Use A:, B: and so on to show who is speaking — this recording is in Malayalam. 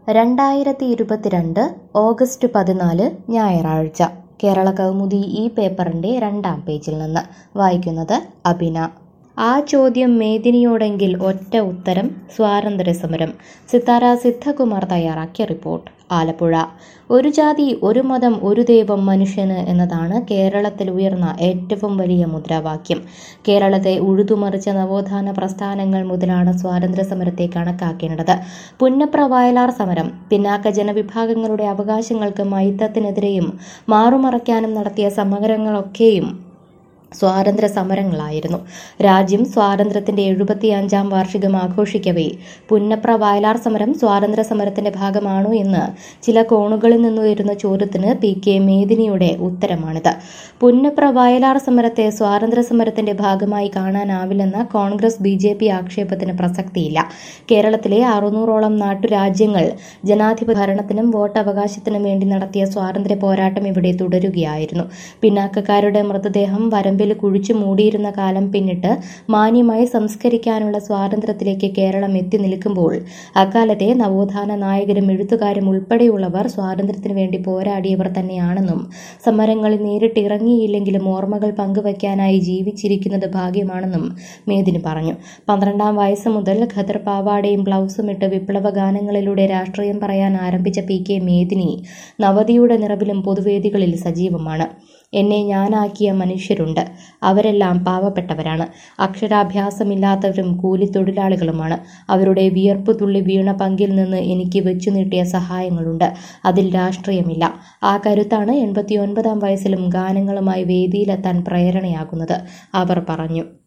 A: രണ്ടായിരത്തി ഇരുപത്തിരണ്ട് ഓഗസ്റ്റ് പതിനാല് ഞായറാഴ്ച കേരള കൗമുദി ഈ പേപ്പറിൻ്റെ രണ്ടാം പേജിൽ നിന്ന് വായിക്കുന്നത് അബിന ആ ചോദ്യം മേദിനിയോടെങ്കിൽ ഒറ്റ ഉത്തരം സ്വാതന്ത്ര്യസമരം സിത്താര സിദ്ധകുമാർ തയ്യാറാക്കിയ റിപ്പോർട്ട് ആലപ്പുഴ ഒരു ജാതി ഒരു മതം ഒരു ദൈവം മനുഷ്യന് എന്നതാണ് കേരളത്തിൽ ഉയർന്ന ഏറ്റവും വലിയ മുദ്രാവാക്യം കേരളത്തെ ഉഴുതുമറിച്ച നവോത്ഥാന പ്രസ്ഥാനങ്ങൾ മുതലാണ് സ്വാതന്ത്ര്യ സമരത്തെ കണക്കാക്കേണ്ടത് പുന്നപ്ര വയലാർ സമരം പിന്നാക്ക ജനവിഭാഗങ്ങളുടെ അവകാശങ്ങൾക്ക് മൈത്തത്തിനെതിരെയും മാറുമറയ്ക്കാനും നടത്തിയ സമരങ്ങളൊക്കെയും സ്വാതന്ത്ര്യ സമരങ്ങളായിരുന്നു രാജ്യം സ്വാതന്ത്ര്യത്തിന്റെ എഴുപത്തി അഞ്ചാം വാർഷികം ആഘോഷിക്കവേ പുന്നപ്ര വയലാർ സമരം സ്വാതന്ത്ര്യ സമരത്തിന്റെ ഭാഗമാണോ എന്ന് ചില കോണുകളിൽ നിന്നുയരുന്ന ചോദ്യത്തിന് പി കെ മേദിനിയുടെ ഉത്തരമാണിത് പുന്നപ്ര വയലാർ സമരത്തെ സ്വാതന്ത്ര്യ സമരത്തിന്റെ ഭാഗമായി കാണാനാവില്ലെന്ന കോൺഗ്രസ് ബി ജെ പി ആക്ഷേപത്തിന് പ്രസക്തിയില്ല കേരളത്തിലെ അറുന്നൂറോളം നാട്ടുരാജ്യങ്ങൾ ജനാധിപത്യ ഭരണത്തിനും വോട്ടവകാശത്തിനും വേണ്ടി നടത്തിയ സ്വാതന്ത്ര്യ പോരാട്ടം ഇവിടെ തുടരുകയായിരുന്നു പിന്നാക്കക്കാരുടെ മൃതദേഹം വരമ്പിൽ കുഴിച്ചു മൂടിയിരുന്ന കാലം പിന്നിട്ട് മാന്യമായി സംസ്കരിക്കാനുള്ള സ്വാതന്ത്ര്യത്തിലേക്ക് കേരളം എത്തി നിൽക്കുമ്പോൾ അക്കാലത്തെ നവോത്ഥാന നായകരും എഴുത്തുകാരും ഉൾപ്പെടെയുള്ളവർ സ്വാതന്ത്ര്യത്തിനു വേണ്ടി പോരാടിയവർ തന്നെയാണെന്നും സമരങ്ങളിൽ നേരിട്ടിറങ്ങിയില്ലെങ്കിലും ഓർമ്മകൾ പങ്കുവയ്ക്കാനായി ജീവിച്ചിരിക്കുന്നത് ഭാഗ്യമാണെന്നും മേദിനി പറഞ്ഞു പന്ത്രണ്ടാം വയസ്സ് മുതൽ ഖദർ പാവാടയും ബ്ലൗസും ഇട്ട് വിപ്ലവ ഗാനങ്ങളിലൂടെ രാഷ്ട്രീയം പറയാൻ ആരംഭിച്ച പി കെ മേദിനി നവതിയുടെ നിറവിലും പൊതുവേദികളിൽ സജീവമാണ് എന്നെ ഞാനാക്കിയ മനുഷ്യരുണ്ട് അവരെല്ലാം പാവപ്പെട്ടവരാണ് അക്ഷരാഭ്യാസമില്ലാത്തവരും കൂലിത്തൊഴിലാളികളുമാണ് അവരുടെ വിയർപ്പ് തുള്ളി വീണ പങ്കിൽ നിന്ന് എനിക്ക് വെച്ചു നീട്ടിയ സഹായങ്ങളുണ്ട് അതിൽ രാഷ്ട്രീയമില്ല ആ കരുത്താണ് എൺപത്തിയൊൻപതാം വയസ്സിലും ഗാനങ്ങളുമായി വേദിയിലെത്താൻ പ്രേരണയാകുന്നത് അവർ പറഞ്ഞു